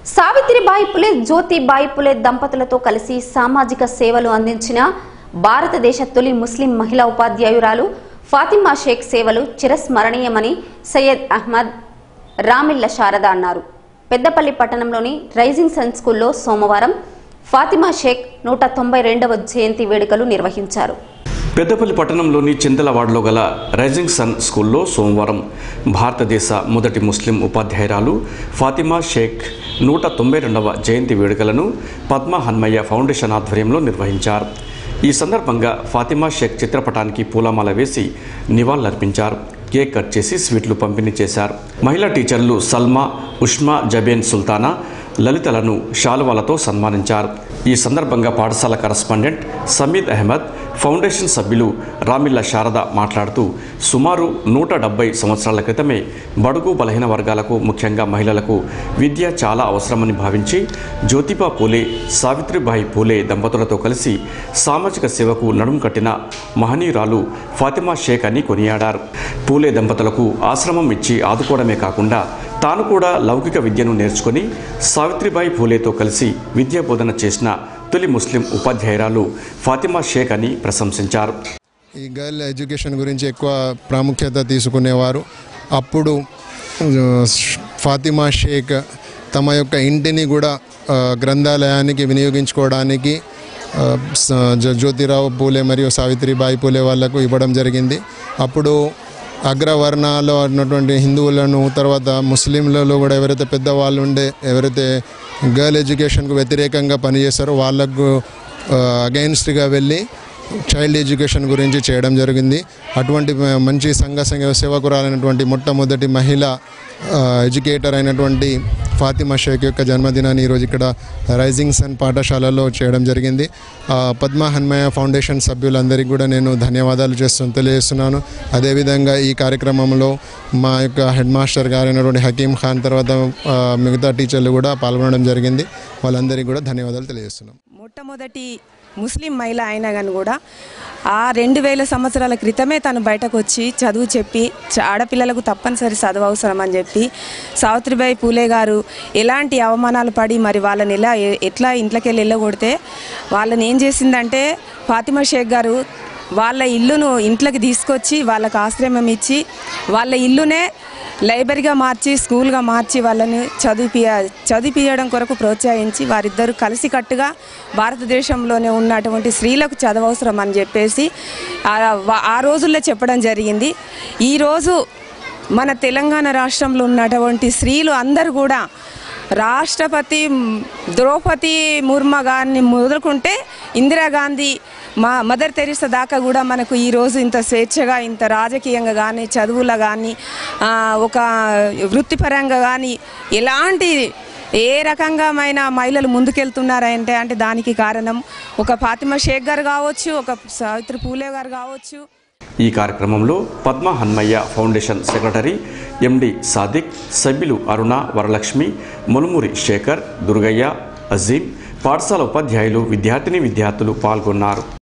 సావిత్రిబాయి పులే జ్యోతిబాయి పులే దంపతులతో కలిసి సామాజిక సేవలు అందించిన భారతదేశ తొలి ముస్లిం మహిళా ఉపాధ్యాయురాలు ఫాతిమా షేక్ సేవలు చిరస్మరణీయమని సయ్యద్ అహ్మద్ రామిల్ల శారద అన్నారు పెద్దపల్లి పట్టణంలోని రైజింగ్ సన్ స్కూల్లో సోమవారం ఫాతిమా షేక్ నూట తొంభై రెండవ జయంతి వేడుకలు నిర్వహించారు పెద్దపల్లి పట్టణంలోని చింతలవాడలో గల రైజింగ్ సన్ స్కూల్లో సోమవారం భారతదేశ మొదటి ముస్లిం ఉపాధ్యాయురాలు ఫాతిమా షేక్ నూట తొంభై రెండవ జయంతి వేడుకలను పద్మ హన్మయ్య ఫౌండేషన్ ఆధ్వర్యంలో నిర్వహించారు ఈ సందర్భంగా ఫాతిమా షేక్ చిత్రపటానికి పూలమాల వేసి నివాళులర్పించారు కేక్ కట్ చేసి స్వీట్లు పంపిణీ చేశారు మహిళా టీచర్లు సల్మా ఉష్మా జబేన్ సుల్తానా లలితలను శాలువాలతో సన్మానించారు ఈ సందర్భంగా పాఠశాల కరస్పాండెంట్ సమీద్ అహ్మద్ ఫౌండేషన్ సభ్యులు రామిల్ల శారద మాట్లాడుతూ సుమారు నూట డెబ్బై సంవత్సరాల క్రితమే బడుగు బలహీన వర్గాలకు ముఖ్యంగా మహిళలకు విద్య చాలా అవసరమని భావించి జ్యోతిబా పూలే సావిత్రిబాయి పూలే దంపతులతో కలిసి సామాజిక సేవకు నడుం కట్టిన మహనీయురాలు ఫాతిమా షేక్ అని కొనియాడారు పూలే దంపతులకు ఆశ్రమం ఇచ్చి ఆదుకోవడమే కాకుండా తాను కూడా లౌకిక విద్యను నేర్చుకొని సావిత్రిబాయి పూలేతో కలిసి విద్యా బోధన చేసిన తొలి ముస్లిం ఉపాధ్యాయురాలు ఫాతిమా షేక్ అని ప్రశంసించారు ఈ గర్ల్ ఎడ్యుకేషన్ గురించి ఎక్కువ ప్రాముఖ్యత తీసుకునేవారు అప్పుడు ఆ, ఫాతిమా షేక్ తమ యొక్క ఇంటిని కూడా ఆ, గ్రంథాలయానికి వినియోగించుకోవడానికి ఆ, స- జ- జ్యోతిరావు పూలే మరియు సావిత్రిబాయి పూలే వాళ్లకు ఇవ్వడం జరిగింది అప్పుడు అగ్రవర్ణాల్లో ఉన్నటువంటి హిందువులను తర్వాత ముస్లింలలో కూడా ఎవరైతే పెద్దవాళ్ళు ఉండే ఎవరైతే గర్ల్ ఎడ్యుకేషన్కు వ్యతిరేకంగా పనిచేస్తారో వాళ్ళకు అగైన్స్ట్గా వెళ్ళి చైల్డ్ ఎడ్యుకేషన్ గురించి చేయడం జరిగింది అటువంటి మ- మంచి సంఘ సంఘ సేవకురాలైనటువంటి మొట్టమొదటి మహిళ ఆ, ఎడ్యుకేటర్ అయినటువంటి ఫాతిమా షేక్ యొక్క జన్మదినాన్ని ఈరోజు ఇక్కడ రైజింగ్ సన్ పాఠశాలలో చేయడం జరిగింది ఆ, పద్మ హన్మయ ఫౌండేషన్ సభ్యులందరికీ కూడా నేను ధన్యవాదాలు చేస్తూ తెలియజేస్తున్నాను అదేవిధంగా ఈ కార్యక్రమంలో మా యొక్క హెడ్ మాస్టర్ గారైనటువంటి హకీం ఖాన్ తర్వాత ఆ, మిగతా టీచర్లు కూడా పాల్గొనడం జరిగింది వాళ్ళందరికీ కూడా ధన్యవాదాలు తెలియజేస్తున్నాం మొట్టమొదటి ముస్లిం మహిళ అయినా కానీ కూడా ఆ రెండు వేల సంవత్సరాల క్రితమే తను బయటకు వచ్చి చదువు చెప్పి చ- ఆడపిల్లలకు తప్పనిసరి చదువు అవసరం అని చెప్పి సావిత్రిబాయి పూలే గారు ఎలాంటి అవమానాలు పడి మరి వాళ్ళని ఎలా ఎ- ఎట్లా ఇంట్లోకి వెళ్ళి వెళ్ళగొడితే వాళ్ళని ఏం చేసిందంటే ఫాతిమా షేక్ గారు వాళ్ళ ఇల్లును ఇంట్లోకి తీసుకొచ్చి వాళ్ళకి ఆశ్రమం ఇచ్చి వాళ్ళ ఇల్లునే లైబ్రరీగా మార్చి స్కూల్గా మార్చి వాళ్ళని చదివిపియ చదివిపియడం కొరకు ప్రోత్సహించి వారిద్దరూ కలిసికట్టుగా భారతదేశంలోనే ఉన్నటువంటి స్త్రీలకు చదవవసరం అని చెప్పేసి ఆ వా- ఆ రోజుల్లో చెప్పడం జరిగింది ఈరోజు మన తెలంగాణ రాష్ట్రంలో ఉన్నటువంటి స్త్రీలు అందరూ కూడా రాష్ట్రపతి మ్, ద్రౌపది ముర్మ గారిని మొదలుకుంటే ఇందిరాగాంధీ మా మదర్ తెరిసా దాకా కూడా మనకు ఈరోజు ఇంత స్వేచ్ఛగా ఇంత రాజకీయంగా కానీ చదువులో కానీ ఆ, ఒక వృత్తిపరంగా కానీ ఎలాంటి ఏ రకంగామైన మహిళలు ముందుకెళ్తున్నారంటే అంటే దానికి కారణం ఒక ఫాతిమా షేక్ గారు కావచ్చు ఒక సావిత్రి పూలే గారు కావచ్చు ఈ కార్యక్రమంలో Padma Hanmaiah foundation secretary MD Sadiq సభ్యులు అరుణ వరలక్ష్మి మునుమూరి శేఖర్ దుర్గయ్య అజీం పాఠశాల ఉపాధ్యాయులు విద్యార్థిని విద్యార్థులు పాల్గొన్నారు